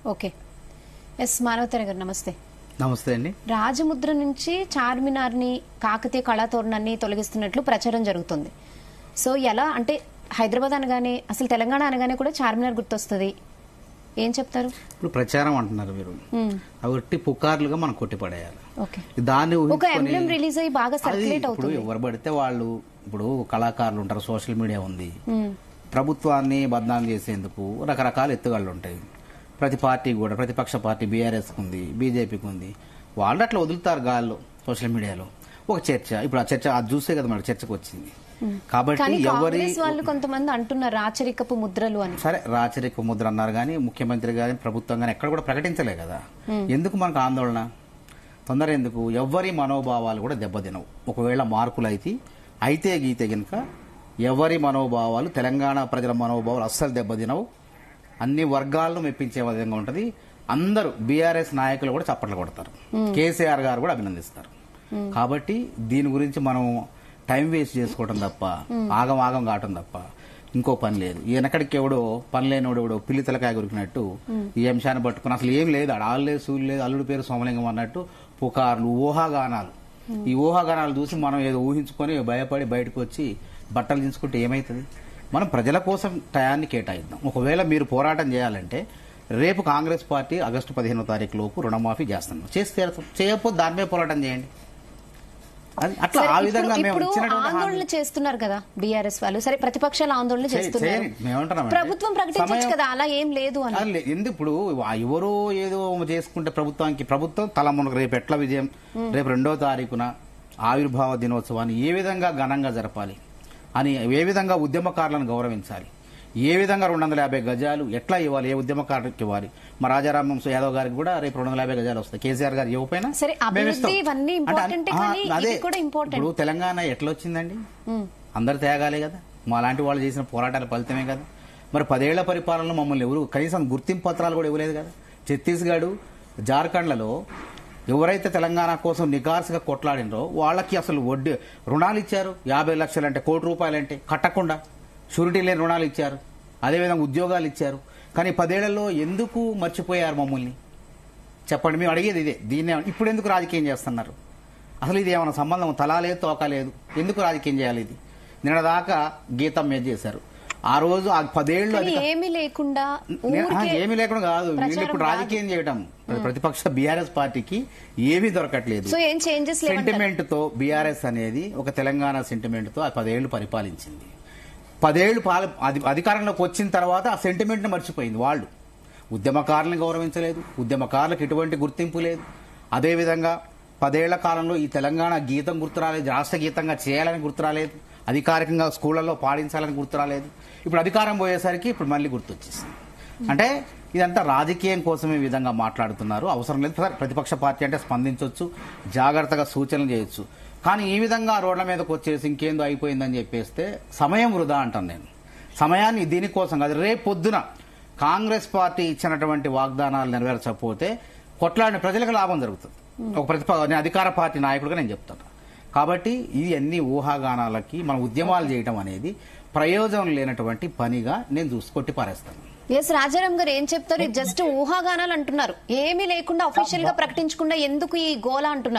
Okay yes మానవతర గారు నమస్తే నమస్తే అండి రాజముద్ర నుంచి చార్మినార్ ని కాకతీయ కళాతోరణాన్ని తొలగిస్తున్నట్లు ప్రచారం జరుగుతుంది సో ఎలా అంటే హైదరాబాద్ అనగానే అసలు తెలంగాణ అనగానే కూడా చార్మినార్ గుర్తొస్తుంది ఏం చెప్తారు ఇప్పుడు ప్రచారం అంటున్నారు మీరు మ్మ్. అవి ఒట్టి పుకార్లుగా మనం కొట్టిపడేయాలి ఓకే దాన్ని ఒక ఊహించుకొని- ఎంబ్లెం రిలీజ్ అయ్యి బాగా అది సర్క్యులేట్ ఇప్పుడు అవుతుంది ఎవరు పడితే వాళ్ళు ఇప్పుడు కళాకారులు ఉంటారు సోషల్ మీడియా ఉంది మ్మ్. ప్రభుత్వాన్ని బదనాం చేసేందుకు రకరకాల ఎత్తుగాళ్ళు ఉంటాయి ప్రతి పార్టీ కూడా ప్రతిపక్ష పార్టీ బీఆర్ఎస్ ఉంది బీజేపీకి ఉంది వాళ్ళు అట్లా వదులుతారు గాల్లో సోషల్ మీడియాలో ఒక చర్చ ఇప్పుడు ఆ చర్చ అది చూసే కదా మనకి చర్చకు వచ్చింది కాబట్టి కానీ ఎవరి కాంగ్రెస్ వాళ్ళు కొంతమంది అంటున్నారు రాచరికపు ముద్రలు అని సరే రాచరిక ముద్ర అన్నారు కానీ ముఖ్యమంత్రి కానీ ప్రభుత్వం కానీ ఎక్కడ కూడా ప్రకటించలే కదా ఎందుకు మనకు ఆందోళన తొందర ఎందుకు ఎవరి మనోభావాలు కూడా దెబ్బతినవు ఒకవేళ మార్పులు అయితే అయితే గీతే గనుక ఎవరి మనోభావాలు తెలంగాణ ప్రజల మనోభావాలు అస్సలు దెబ్బతినవు అన్ని వర్గాలను మెప్పించే విధంగా ఉంటది అందరూ బీఆర్ఎస్ నాయకులు కూడా చప్పట్లు కొడతారు కేసీఆర్ గారు కూడా అభినందిస్తారు కాబట్టి దీని గురించి మనం టైం వేస్ట్ చేసుకోవడం తప్ప ఆగం ఆగం కావటం తప్ప ఇంకో పని లేదు ఈయనక్కడికి ఎవడో పని లేనివాడు ఎవడో పిల్లి తలకాయ గురికినట్టు ఈ అంశాన్ని పట్టుకుని అసలు ఏం లేదు ఆడ ఆళ్ళు లేదు సూలు లేదు అల్లుడి పేరు సోమలింగం అన్నట్టు పుకార్లు ఊహాగానాలు ఈ ఊహాగానాలు చూసి మనం ఏదో ఊహించుకొని భయపడి బయటకు వచ్చి బట్టలు దించుకుంటే ఏమవుతుంది మనం ప్రజల కోసం టయాన్ని కేటాయిద్దాం ఒకవేళ మీరు పోరాటం చేయాలంటే రేపు కాంగ్రెస్ పార్టీ ఆగస్టు పదిహేనో తారీఖు లోపు రుణమాఫీ చేస్తున్నాం చేసి తీరుతాం చేయకపోతే దాని మీద పోరాటం చేయండి అది అట్లా సరే, ఆ ఇప్పుడు- విధంగా మేము ఇప్పుడు ఇచ్చినటువంటి హామీ- ఆందోళన చేస్తున్నారు కదా బీఆర్ఎస్ వాళ్ళు సరే ప్రతిపక్షాలు ఆందోళన చేయ- చేస్తున్నారు చేయని. మేమంటున్నామంటే ప్రభుత్వం ప్రకటించవచ్చు సమయం- కదా అలా ఏం లేదు అని అది లే- ఎందుకు ఇప్పుడు ఆ ఎవరో ఏదో చేసుకుంటే ప్రభుత్వానికి ప్రభుత్వం తల మనకు రేపు ఎట్లా విజయం రేపు రెండో తారీఖున ఆవిర్భావ దినోత్సవాన్ని ఏ విధంగా ఘనంగా జరపాలి అని ఏ విధంగా ఉద్యమకారులను గౌరవించాలి ఏ విధంగా రెండు వందల యాభై గజాలు ఎట్లా ఇవ్వాలి ఏ ఉద్యమకారులకు ఇవ్వాలి మా రాజారామం యాదవ్ గారికి కూడా రేపు రెండు వందల యాభై గజాలు వస్తాయి కేసీఆర్ గారు ఇవ్వకపోయినా సరే, మేము అభివృద్ధి ఇస్తాం. ఇవన్నీ అంటే important ఆ, కానీ అదే ఇది కూడా important. ఇప్పుడు తెలంగాణ ఎట్లా వచ్చిందండి మ్మ్. అందరు తేగాలే కదా మా లాంటి వాళ్ళు చేసిన పోరాటాల ఫలితమే కదా మరి పదేళ్ల పరిపాలనలో మమ్మల్ని ఎవరు కనీసం గుర్తింపు పత్రాలు కూడా ఇవ్వలేదు కదా ఛత్తీస్గఢ్ జార్ఖండ్లలో ఎవరైతే తెలంగాణ కోసం నికార్సుగా కొట్లాడినరో వాళ్ళకి అసలు వడ్డీ రుణాలు ఇచ్చారు యాభై లక్షలు అంటే కోటి రూపాయలు అంటే కట్టకుండా షూరిటీ లేని రుణాలు ఇచ్చారు అదేవిధంగా ఉద్యోగాలు ఇచ్చారు కానీ పదేళ్లలో ఎందుకు మర్చిపోయారు మమ్మల్ని చెప్పండి మేము అడిగేది ఇదే దీన్ని ఇప్పుడు ఎందుకు రాజకీయం చేస్తున్నారు అసలు ఇది ఏమైనా సంబంధం తలా లేదు తోక లేదు ఎందుకు రాజకీయం చేయాలి ఇది నిన్నదాకా గీతం మీద చేశారు ఆ రోజు ఆ పదేళ్లు కానీ అధిక- ఏమీ లేకుండా నే- ఆ, ఊరికే ఏమీ లేకుండా కాదు వీళ్ళు ప్రచారం ఇప్పుడు కాదు. రాజకీయం చేయడం ప్రతిపక్ష బీఆర్ఎస్ పార్టీకి ఏమీ దొరకట్లేదు సో ఏం చేంజెస్ లేవంటారు సెంటిమెంట్ తో బీఆర్ఎస్ అనేది ఒక తెలంగాణ సెంటిమెంట్ తో ఆ పదేళ్లు పరిపాలించింది పదేళ్లు పాల అధి- అధికారంలోకి వచ్చిన తర్వాత ఆ సెంటిమెంట్ ని మర్చిపోయింది వాళ్ళు ఉద్యమకారులను గౌరవించలేదు ఉద్యమకారులకు ఎటువంటి గుర్తింపు లేదు అదేవిధంగా పదేళ్ల కాలంలో ఈ తెలంగాణ గీతం గుర్తురాలేదు రాష్ట్ర గీతంగా చేయాలని గుర్తురాలేదు అధికారికంగా స్కూళ్లలో పాటించాలని గుర్తురాలేదు ఇప్పుడు అధికారం పోయేసరికి ఇప్పుడు మళ్ళీ గుర్తొచ్చేసింది అంటే ఇదంతా రాజకీయం కోసం ఈ విధంగా మాట్లాడుతున్నారు అవసరం లేదు సరే, ప్రతిపక్ష పార్టీ అంటే స్పందించవచ్చు జాగ్రత్తగా సూచనలు చేయొచ్చు కానీ ఈ విధంగా రోడ్ల మీదకి వచ్చేసి ఇంకేందో అయిపోయిందని చెప్పేస్తే సమయం వృధా అంటాను నేను సమయాన్ని దీనికోసం కాదు రేపు పొద్దున కాంగ్రెస్ పార్టీ ఇచ్చినటువంటి వాగ్దానాలు నెరవేర్చకపోతే కొట్లాడిన ప్రజలకు లాభం జరుగుతుంది ఒక ప్రతిప నేను అధికార పార్టీ నాయకుడిగా నేను చెప్తాను కాబట్టి ఇది అన్ని ఊహాగానాలకి మనం ఉద్యమాలు చేయడం అనేది ప్రయోజనం లేనటువంటి పనిగా నేను చూసి కొట్టి పారేస్తాను ఎస్ రాజారాం గారు ఏం చెప్తారు జస్ట్ ఊహాగానాలు అంటున్నారు ఏమీ లేకుండా అఫీషియల్ గా ప్రకటించకుండా ఎందుకు ఈ గోల అంటున్నారు